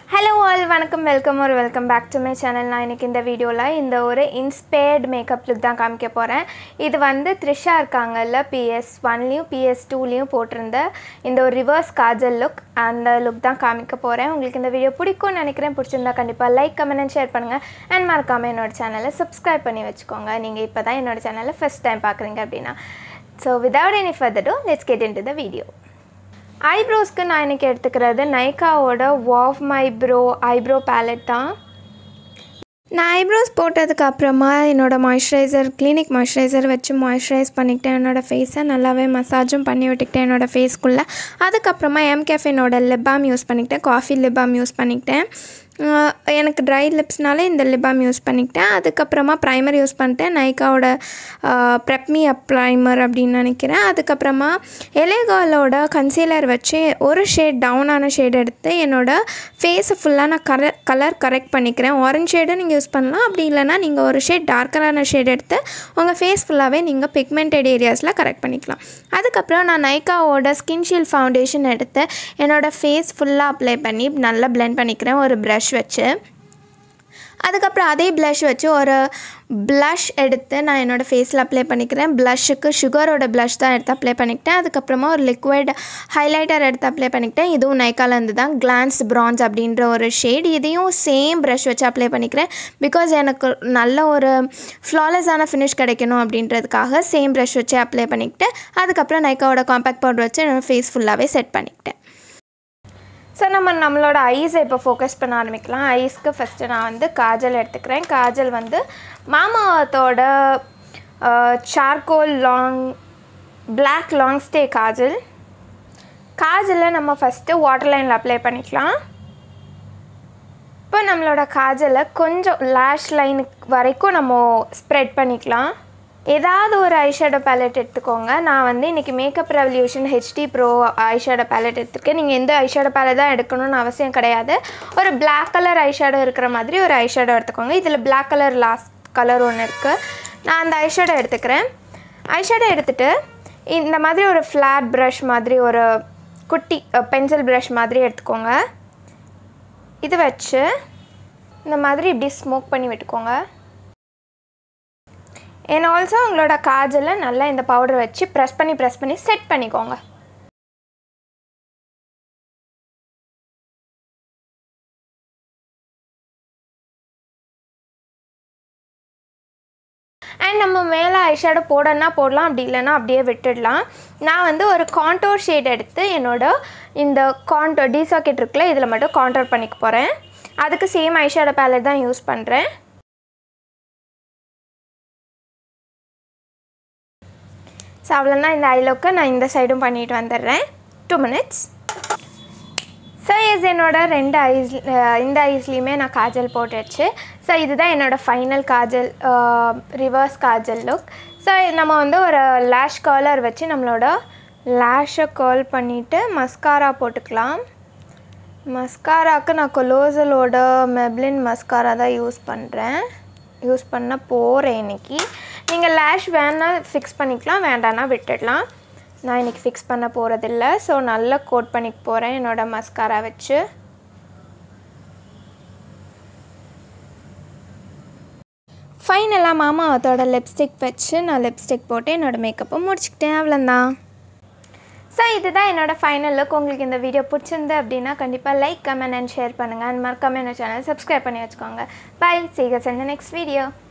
hello all வணக்கம் welcome ஒரு welcome back to my channel நான் இன்றைக்கி இந்த வீடியோவில் இந்த ஒரு இன்ஸ்பயர்டு மேக்கப் லுக் தான் காமிக்க போகிறேன் இது வந்து த்ரிஷா இருக்காங்கல்ல பிஎஸ் ஒன்லேயும் பிஎஸ் டூலேயும் போட்டிருந்த இந்த ஒரு ரிவர்ஸ் காஜல் லுக் அந்த லுக் தான் காமிக்க போகிறேன் உங்களுக்கு இந்த வீடியோ பிடிக்கும்னு நினைக்கிறேன் பிடிச்சிருந்தா கண்டிப்பாக லைக் கமெண்ட் அண்ட் ஷேர் பண்ணுங்கள் அண்ட் மறக்காமல் என்னோட சேனலை சப்ஸ்கிரைப் பண்ணி வச்சுக்கோங்க நீங்கள் இப்போ தான் என்னோட சேனலை ஃபஸ்ட் டைம் பார்க்குறீங்க அப்படின்னா so without any further do let's get into the video ஐப்ரோஸ்க்கு நான் இன்றைக்கி எடுத்துக்கிறது நைக்காவோட wow my brow eyebrow palette தான் நான் ஐப்ரோஸ் போட்டதுக்கு அப்புறமா என்னோடய மாய்ஸ்சரைசர் கிளினிக் மாய்ஸ்சரைசர் வச்சு மாய்ஸ்சரைஸ் பண்ணிக்கிட்டேன் என்னோடய ஃபேஸை நல்லாவே மசாஜும் பண்ணி விட்டுக்கிட்டேன் என்னோடய ஃபேஸ்க்குள்ளே அதுக்கப்புறமா எம் கேஃபேனோட லிப்பாம் யூஸ் பண்ணிக்கிட்டேன் காஃபி லிப்பாம் யூஸ் பண்ணிக்கிட்டேன் ஆஹ் எனக்கு ட்ரை லிப்ஸ்னால இந்த லிப்பாம் யூஸ் பண்ணிக்கிட்டேன் அதுக்கப்புறமா ப்ரைமர் யூஸ் பண்ணிட்டேன் நைக்காவோட ப்ரெப்மி அப் ப்ரைமர் அப்படின்னு நினைக்கிறேன் அதுக்கப்புறமா எலேகாலோட கன்சீலர் வச்சு ஒரு ஷேட் டவுனான ஷேட் எடுத்து என்னோடய ஃபேஸை ஃபுல்லாக நான் கலர் கலர் கரெக்ட் பண்ணிக்கிறேன் ஆரஞ்ச் ஷேடும் நீங்கள் யூஸ் பண்ணலாம் அப்படி இல்லைனா நீங்கள் ஒரு ஷேட் டார்க்கரான ஷேட் எடுத்து உங்கள் ஃபேஸ் ஃபுல்லாகவே நீங்கள் பிக்மெண்டட் ஏரியாஸில் கரெக்ட் பண்ணிக்கலாம் அதுக்கப்புறம் நான் நைக்காவோட ஸ்கின் ஷீல் ஃபவுண்டேஷன் எடுத்து என்னோடய ஃபேஸ் ஃபுல்லாக அப்ளை பண்ணி நல்லா பிளெண்ட் பண்ணிக்கிறேன் ஒரு ப்ரஷ் வச்சு அதுக்கப்புறம் அதே ப்ளஷ் வச்சு ஒரு ப்ளஷ் எடுத்து நான் என்னோடய ஃபேஸில் அப்ளை பண்ணிக்கிறேன் ப்ளஷ்ஷுக்கு சுகரோட ப்ளஷ் தான் எடுத்து அப்ளை பண்ணிக்கிட்டேன் அதுக்கப்புறமா ஒரு லிக்விட் ஹைலைட்டர் எடுத்து அப்ளை பண்ணிக்கிட்டேன் இதுவும் நைக்காலேருந்து தான் கிளான்ஸ் ப்ரான்ஸ் அப்படின்ற ஒரு ஷேட் இதையும் சேம் ப்ரஷ் வச்சு அப்ளை பண்ணிக்கிறேன் பிகாஸ் எனக்கு நல்ல ஒரு ஃப்ளாலெஸ்ஸான ஃபினிஷ் கிடைக்கணும் அப்படின்றதுக்காக சேம் ப்ரஷ் வச்சு அப்ளை பண்ணிக்கிட்டு அதுக்கப்புறம் நைக்காவோட காம்பேக்ட் பவுடர் வச்சு என்னோடய ஃபேஸ் ஃபுல்லாகவே செட் பண்ணிக்கிட்டேன் ஸோ நம்ம நம்மளோட ஐஸை இப்போ ஃபோக்கஸ் பண்ண ஆரம்பிக்கலாம் ஐஸ்க்கு ஃபஸ்ட்டு நான் வந்து காஜல் எடுத்துக்கிறேன் காஜல் வந்து மாமாத்தோட charcoal long black long stay kajal காஜலை நம்ம ஃபஸ்ட்டு வாட்டர் லைனில் அப்ளை பண்ணிக்கலாம் இப்போ நம்மளோட காஜலை கொஞ்சம் லேஷ் லைனுக்கு வரைக்கும் நம்ம ஸ்ப்ரெட் பண்ணிக்கலாம் ஏதாவது ஒரு ஐஷேடோ பேலட் எடுத்துக்கோங்க நான் வந்து இன்றைக்கி makeup revolution HD pro eyeshadow palette எடுத்திருக்கேன் நீங்கள் எந்த ஐஷேடோ பேலட் தான் எடுக்கணும்னு அவசியம் கிடையாது ஒரு பிளாக் கலர் ஐஷேடோ இருக்கிற மாதிரி ஒரு ஐஷேடோ எடுத்துக்கோங்க இதில் பிளாக் கலர் லாஸ்ட் கலர் ஒன்று இருக்குது நான் அந்த ஐஷேடோ எடுத்துக்கிறேன் ஐஷேடோ எடுத்துகிட்டு இந்த மாதிரி ஒரு ஃப்ளாட் ப்ரஷ் மாதிரி ஒரு குட்டி பென்சில் ப்ரஷ் மாதிரி எடுத்துக்கோங்க இது வச்சு இந்த மாதிரி இப்படி ஸ்மோக் பண்ணி விட்டுக்கோங்க அண்ட் ஆல்சோ உங்களோட காஜலை நல்லா இந்த பவுடர் வச்சு ப்ரெஸ் பண்ணி ப்ரெஸ் பண்ணி செட் பண்ணிக்கோங்க அண்ட் நம்ம மேலே ஐஷேடோ போடணும்னா போடலாம் அப்படி இல்லைன்னா அப்படியே விட்டுடலாம் நான் வந்து ஒரு காண்டோர் ஷேட் எடுத்து என்னோட இந்த காண்டோ டி சாக்கெட் இருக்குல்ல இதில் மட்டும் காண்டோர் பண்ணிக்க போகிறேன் அதுக்கு சேம் ஐஷேடோ பேலட் தான் யூஸ் பண்ணுறேன் ஸோ அவ்வளோதான் இந்த ஐலோக்கு நான் இந்த சைடும் பண்ணிட்டு வந்துடுறேன் டூ மினிட்ஸ் ஸோ எஸ் என்னோட ரெண்டு ஐஸ் இந்த ஐஸ்லேயுமே நான் காஜல் போட்டுடுச்சு ஸோ இதுதான் என்னோடய final kajal reverse kajal look so நம்ம வந்து ஒரு லேஷ் கர்லர் வச்சு நம்மளோட லேஷை கேர்ல் பண்ணிவிட்டு மஸ்காரா போட்டுக்கலாம் மஸ்காராக்கு நான் கொலோசலோட மெப்ளின் மஸ்காரா தான் யூஸ் பண்ணுறேன் யூஸ் பண்ண போகிறேன் இன்றைக்கி நீங்கள் லேஷ் வேணால் ஃபிக்ஸ் பண்ணிக்கலாம் வேண்டான்னா விட்டுடலாம் நான் இன்றைக்கி ஃபிக்ஸ் பண்ண போகிறதில்ல ஸோ நல்லா கோட் பண்ணிக்க போகிறேன் என்னோடய மஸ்காரா வச்சு ஃபைனலாக மாமா அதோட லிப்ஸ்டிக் வச்சு நான் லிப்ஸ்டிக் போட்டு என்னோடய மேக்கப்பை முடிச்சுக்கிட்டேன் அவ்வளோந்தான் ஸோ இதுதான் என்னோடய ஃபைனல் லுக் உங்களுக்கு இந்த வீடியோ பிடிச்சிருந்து அப்படின்னா கண்டிப்பாக லைக் கமெண்ட் அண்ட் ஷேர் பண்ணுங்கள் அண்ட் மறக்காம என்னோட சேனல் சப்ஸ்கிரைப் பண்ணி வச்சுக்கோங்க பை சீகர்ஸ் இந்த நெக்ஸ்ட் வீடியோ